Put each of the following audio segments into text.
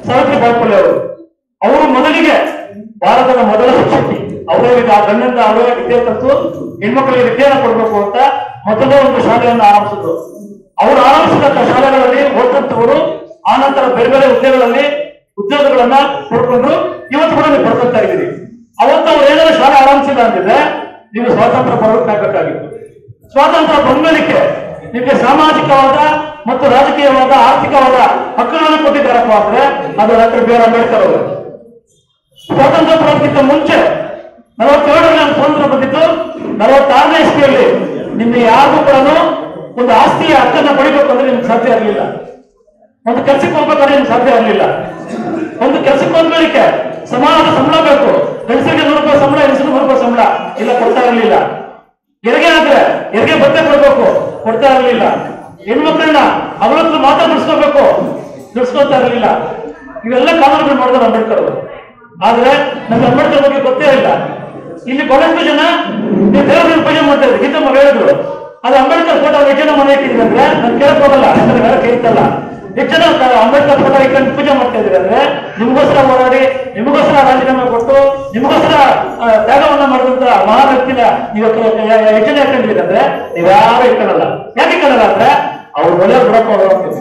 ಸಾವಿತ್ರಿ ಬಾಳ್ಪಳ್ಳಿ ಅವರು ಅವರು ಮೊದಲಿಗೆ ಭಾರತದ ಮೊದಲ ಶಿಕ್ಷಕಿ ಅವರಿಗೆ ಆ ಗಂಡಂದ ಅವರೇ ವಿದ್ಯೆ ಕಲಿತು ಹೆಣ್ಮಕ್ಳಿಗೆ ವಿದ್ಯೆಯನ್ನು ಕೊಡಬೇಕು ಅಂತ ಮೊದಲ ಒಂದು ಶಾಲೆಯನ್ನು ಆರಂಭಿಸಿದ್ರು ಅವರು ಆರಂಭಿಸಿದಂತ ಶಾಲೆಗಳಲ್ಲಿ ಓದಂತವರು ಆನಂತರ ಬೇರೆ ಬೇರೆ ಹುದ್ದೆಗಳಲ್ಲಿ ಉದ್ಯೋಗಗಳನ್ನ ಪಡ್ಕೊಂಡು ಇವತ್ತು ಕೂಡ ನೀವು ಪಡ್ಕೊಳ್ತಾ ಇದ್ದೀರಿ ಅವತ್ತು ಅವ್ರು ಏನಾದ್ರು ಶಾಲೆ ಆರಂಭಿಸಿಲ್ಲ ಅಂತಿದ್ರೆ ನೀವು ಸ್ವಾತಂತ್ರ್ಯ ಪಡೆಯಬೇಕಾಗಿತ್ತು ಸ್ವಾತಂತ್ರ್ಯ ಬಂದ್ಮೇಲಿಕ್ಕೆ ನಿಮಗೆ ಸಾಮಾಜಿಕವಾದ ಮತ್ತು ರಾಜಕೀಯವಾದ ಆರ್ಥಿಕವಾದ ಹಕ್ಕುಗಳನ್ನು ಕೊಟ್ಟಿದ್ದಾರಪ್ಪ ಅಂದ್ರೆ ಅದು ಡಾಕ್ಟರ್ ಬಿ ಆರ್ ಅಂಬೇಡ್ಕರ್ ಅವರು ಸ್ವಾತಂತ್ರ್ಯ ಬರೋದಕ್ಕಿಂತ ಮುಂಚೆ ನಲವತ್ತೇಳರಲ್ಲಿ ನಮ್ಮ ಸ್ವಾತಂತ್ರ್ಯ ಬಂದಿದ್ದು ನಲವತ್ತಾರನೇ ಇಸ್ವಿಯಲ್ಲಿ ನಿಮ್ಗೆ ಯಾರಿಗೂ ಕೂಡ ಒಂದು ಆಸ್ತಿಯ ಹಕ್ಕನ್ನ ಪಡಿಬೇಕು ಅಂದ್ರೆ ನಿಮ್ಗೆ ಸಾಧ್ಯ ಇರಲಿಲ್ಲ ಒಂದು ಕೆಲಸಕ್ಕೆ ಹೋಗ್ಬೇಕಾದ್ರೆ ನಿಮ್ಗೆ ಸಾಧ್ಯ ಇರಲಿಲ್ಲ ಒಂದು ಕೆಲಸಕ್ಕೆ ಹೋಗ್ಲಿಕ್ಕೆ ಸಮಾನದ ಸಂಬಳ ಬೇಕು ಗಂಡಸರಿಗೆ ನೂರು ರೂಪಾಯಿ ಸಂಬಳ ಹೆಂಗಸರಿಗೆ ನೂರು ರೂಪಾಯಿ ಸಂಬಳ ಇಲ್ಲ ಕೊಡ್ತಾ ಇರಲಿಲ್ಲ ಹೆರಿಗೆ ಆದ್ರೆ ಹೆರಿಗೆ ಭತ್ತೆ ಕೊಡ್ಬೇಕು ಕೊಡ್ತಾ ಇರಲಿಲ್ಲ ಹೆಣ್ಮಕ್ಳನ್ನ ಅವಳ ಹತ್ರ ಮಾತ್ರ ಬಿಡಿಸ್ಕೋಬೇಕು ಬಿಡಿಸ್ಕೊಳ್ತಾ ಇರಲಿಲ್ಲ ಇವೆಲ್ಲ ಕಾನೂನುಗಳು ಮಾಡಿದ್ರು ಅಂಬೇಡ್ಕರ್ ಅವರು ಆದ್ರೆ ನಮ್ಗೆ ಅಂಬೇಡ್ಕರ್ ಬಗ್ಗೆ ಗೊತ್ತೇ ಇಲ್ಲ ಇಲ್ಲಿ ಬಹಳಷ್ಟು ಜನ ನೀವು ದೇವರ ಪೂಜೆ ಮಾಡ್ತಾ ಇದ್ರಿ ಗೀತಮ್ಮ ಹೇಳಿದ್ರು ಅದು ಅಂಬೇಡ್ಕರ್ ಫೋಟೋ ಎಷ್ಟು ಜನ ಮನೆ ಇಟ್ಟಿದ್ರಿ ಅಂದ್ರೆ ನಾನು ಕೇಳಕ್ ಹೋಗಲ್ಲ ಯಾಕಂದ್ರೆ ಬೇರೆ ಕೇಳ್ತಲ್ಲ ಎಷ್ಟು ಜನ ಕ- ಅಂಬೇಡ್ಕರ್ ಫೋಟೋ ಇಟ್ಕೊಂಡು ಪೂಜೆ ಮಾಡ್ತಾ ಇದ್ರಿ ಅಂದ್ರೆ ನಿಮಗೋಸ್ಕರ ಹೋರಾಡಿ ನಿಮಗೋಸ್ಕರ ರಾಜೀನಾಮೆ ಕೊಟ್ಟು ನಿಮಗೋಸ್ಕರ ಆ, ತ್ಯಾಗವನ್ನ ಮಾಡಿದಂತ ಮಹಾನ್ ವ್ಯಕ್ತಿನ ನೀವು ಎಷ್ಟು ಜನ ಇಟ್ಕೊಂಡಿದ್ದೀರಿ ಅಂದ್ರೆ ನೀವ್ಯಾರು ಇಟ್ಕೊಳ್ಳಲ್ಲ ಯಾಕೆ ಇಟ್ಕೊಳ್ಳಲ್ಲ ಅಂದ್ರೆ ಅವ್ರ ಒಳ್ಳೆ ಬಿಡಪ್ಪ ಅವರು ಅಂತೀವಿ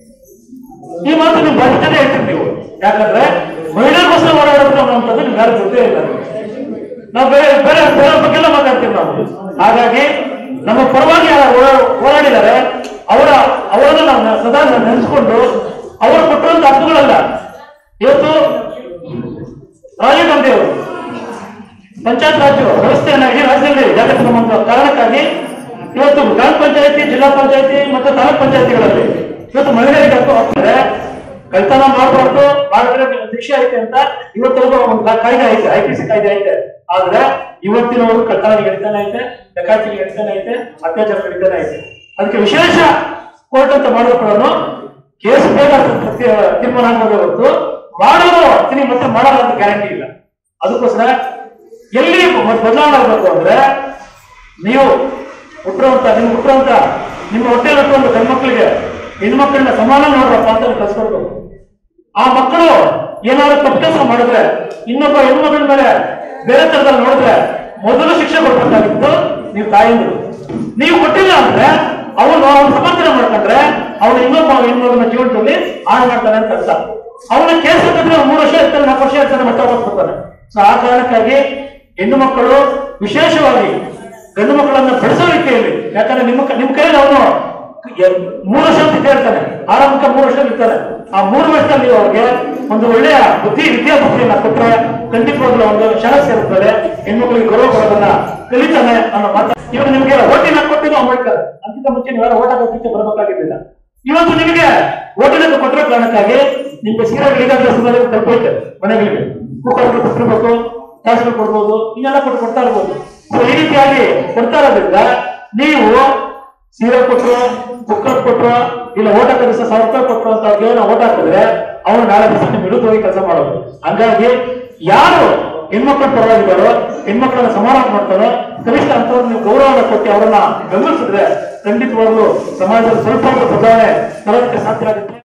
ಈ ಮಾತು ನೀವು ಬರ್ತದೆ ಹೇಳ್ತೀರಿ ನೀವು ಯಾಕಂದ್ರೆ ಮಹಿಳೆಗೋಸ್ಕರ ಹೋರಾಡೋದು ಅನ್ನುವಂಥದ್ದು ನಿಮ್ಗೆ ಯಾರು ಗೊತ್ತೇ ಇಲ್ಲ ನಾವು ಬೇರೆ ಬೇರೆ ಬೇರೆ ಬಗ್ಗೆಲ್ಲ ಮಾತಾಡ್ತೀವಿ ನಾವು ಹಾಗಾಗಿ ನಮ್ಮ ಪರವಾಗಿ ಯಾರು ಹೋರಾ- ಹೋರಾಡಿದ್ದಾರೆ ಅವರ ಅವರನ್ನು ನಾವು ನೆ- ಸದಾ ನೆನೆಸ್ಕೊಂಡು ಅವರು ಕೊಟ್ಟಿರುವಂತ ಹಕ್ಕುಗಳಲ್ಲ ಇವತ್ತು ರಾಜೀವ್ ಗಾಂಧಿ ಅವರು ಪಂಚಾಯತ್ ರಾಜ್ ವ್ಯವಸ್ಥೆಯನ್ನ ಇಡೀ ರಾಜ್ಯದಲ್ಲಿ ಜಾಗೃತಿ ಮಾಡುವ ಕಾರಣಕ್ಕಾಗಿ ಇವತ್ತು ಗ್ರಾಮ ಪಂಚಾಯತಿ ಜಿಲ್ಲಾ ಪಂಚಾಯತಿ ಮತ್ತು ತಾಲೂಕ್ ಪಂಚಾಯತಿಗಳಲ್ಲಿ ಇವತ್ತು ಮಹಿಳೆಯರಿಗೆ ಹಕ್ಕು ಹಾಕ್ತಾರೆ ಕಳ್ತನ ಮಾಡಬಾರ್ದು ಮಾಡಿದ್ರೆ ಶಿಕ್ಷೆ ಐತೆ ಅಂತ ಇವತ್ತರೆಗೂ ಒಂದು ಕಾ- ಕಾಯ್ದೆ ಐತೆ ಐ ಪಿ ಸಿ ಕಾಯ್ದೆ ಐತೆ ಆದ್ರೆ ಇವತ್ತಿನವರು ಕಳ್ತನ ನಡೀತಾನೆ ಐತೆ ಡಕಾತಿ ನಡೀತಾನೆ ಐತೆ ಅತ್ಯಾಚಾರ ನಡೀತಾನೆ ಐತೆ ಅದಕ್ಕೆ ವಿಶೇಷ ಕೋರ್ಟ್ ಅಂತ ಮಾಡಿದ್ರು ಕೂಡ ಕೇಸ್ ಬೇಗ ತೀ- ತೀರ್ಮಾನ ಆಗೋದೇ ಹೊರತು ಮಾಡೋದು ತಿನಿ ಮತ್ತೆ ಮಾಡಲ್ಲ ಅಂತ ಗ್ಯಾರಂಟಿ ಇಲ್ಲ ಅದಕ್ಕೋಸ್ಕರ ಎಲ್ಲಿ ಬ- ಬದಲಾವಣೆ ಆಗಬೇಕು ಅಂದ್ರೆ ನೀವು ಹುಟ್ಟಿರುವಂತ ನಿಮ್ ಹುಟ್ಟಿರುವಂತ ನಿಮ್ಮ ಹೊಟ್ಟೆಯಲ್ಲಿ ಹುಟ್ಟುವಂತ ಗಂಡ್ಮಕ್ಳಿಗೆ ಹೆಣ್ಮಕ್ಳನ್ನ ಸಮಾನ ನೋಡ್ರಪ್ಪ ಅಂತ ನೀವು ಕಲ್ಸ್ಕೊಡ್ಬೇಕು ಆ ಮಕ್ಕಳು ಏನಾದ್ರು ತಪ್ಪು ಕೆಲಸ ಮಾಡಿದ್ರೆ ಇನ್ನೊಬ್ಬ ಹೆಣ್ಮಗಳ ಮೇಲೆ ಬೇರೆ ತರದಲ್ಲಿ ನೋಡಿದ್ರೆ ಮೊದಲು ಶಿಕ್ಷೆ ಕೊಡ್ಬೇಕಾಗಿತ್ತು ನೀವು ತಾಯಂದ್ರು ನೀವು ಕೊಟ್ಟಿಲ್ಲ ಅಂದ್ರೆ ಅವನು ಅವನು ಸಮರ್ಥನೆ ಮಾಡ್ಕೊಂಡ್ರೆ ಅವನು ಇನ್ನೊಬ್ಬ ಹೆಣ್ಮಗನ ಜೀವನದಲ್ಲಿ ಹಾಳು ಮಾಡ್ತಾನೆ ಅಂತ ಅರ್ಥ ಅವನ ಕೇಸ್ ಹಾಕಿದ್ರೆ ಅವ್ನು ಮೂರು ವರ್ಷ ಇರ್ತಾನೆ ನಾಲ್ಕು ವರ್ಷ ಇರ್ತಾನೆ ಮತ್ತೆ ವಾಪಸ್ ಬರ್ತಾನೆ ಸೊ ಆ ಕಾರಣಕ್ಕಾಗಿ ಹೆಣ್ಣು ಮಕ್ಕಳು ವಿಶೇಷವಾಗಿ ಗಂಡು ಮಕ್ಕಳನ್ನ ಬೆಳೆಸೋ ರೀತಿಯಲ್ಲಿ ಯಾಕಂದ್ರೆ ನಿಮ್ಮ ಕ- ನಿಮ್ಮ ಕೈಯಲ್ಲಿ ಅವನು ಎ- ಮೂರು ವರ್ಷ ಅಂತ ಇರ್ತಾನೆ ಆರಂಭಿಕ ಮೂರು ವರ್ಷ ಇರ್ತಾನೆ ಆ ಮೂರು ವರ್ಷದಲ್ಲಿ ನೀವು ಅವ್ರಿಗೆ ಒಂದು ಒಳ್ಳೆಯ ಬುದ್ಧಿ ವಿದ್ಯಾ ಬುದ್ಧಿಯನ್ನ ಕೊಟ್ಟರೆ ಖಂಡಿತವಾಗ್ಲೂ ಒಂದು ಶಾಲೆ ಸೇರುತ್ತದೆ ಹೆಣ್ಮಕ್ಳಿಗೆ ಗೌರವ ಕೊಡೋದನ್ನ ಕಲಿತಾನೆ ಅನ್ನೋ ಮಾತು ಇವಾಗ ನಿಮಗೆ ಓಟಿನ ಕೊಟ್ಟಿದ್ದು ಅಂಬೇಡ್ಕರ್ ಅದಕ್ಕಿಂತ ಮುಂಚೆ ನೀವೆಲ್ಲ ಓಟ್ ಹಾಕೋದಕ್ಕೆ ಬರಬೇಕಾಗಿದ್ದಿಲ್ಲ ಇವತ್ತು ನಿಮಗೆ ಓಟಿನ ಕೊಟ್ಟಿರೋ ಕಾರಣಕ್ಕಾಗಿ ನಿಮ್ಗೆ ಸೀರೆಗಳಿಗಾದ್ರೆ ಸುಮ್ಮನೆ ತಲುಪೈತೆ ಮನೆಗಳಿಗೆ ಕುಕ್ಕರ್ಗಳು ಕೊಟ್ಟಿರ್ಬೇಕು ಗ್ಯಾಸ್ಗಳು ಕೊಡ್ಬೋದು ಇನ್ನೆಲ್ಲ ಕೊಟ್ಟು ಕೊಡ್ತಾ ಇರ್ಬೋದು ಸೊ ಈ ರೀತಿಯಾಗಿ ಕೊಡ್ತಾ ಇರೋದ್ರಿಂದ ನೀವು ಸೀರೆ ಕೊಟ್ರು ಕುಕ್ಕರ್ ಕೊಟ್ರು ಇಲ್ಲ ಓಟ ಕಲಿಸ ಸಾವಿರ ರೂಪಾಯಿ ಕೊಟ್ರು ಅಂತ ಅವ್ರಿಗೆ ಏನೋ ಓಟ್ ಹಾಕಿದ್ರೆ ಅವನು ನಾಳೆ ದಿವಸ ನಿಮ್ ವಿರುದ್ಧವಾಗಿ ಕೆಲಸ ಮಾಡೋದು ಹಂಗಾಗಿ ಯಾರು ಹೆಣ್ಮಕ್ಳ ಪರವಾಗಿದ್ದಾರೋ ಹೆಣ್ಮಕ್ಳನ್ನ ಸಮಾನ ಮಾಡ್ತಾರೋ ಕನಿಷ್ಠ ಅಂತವ್ರು ನೀವು ಗೌರವನ ಕೊಟ್ಟು ಅವರನ್ನ ಬೆಂಬಲಿಸಿದ್ರೆ ಖಂಡಿತವಾಗ್ಲೂ ಸಮಾಜದಲ್ಲಿ ಸ್ವಲ್ಪ ಬದಲಾವಣೆ ತರೋದಕ್ಕೆ ಸಾಧ್ಯ ಆಗುತ್ತೆ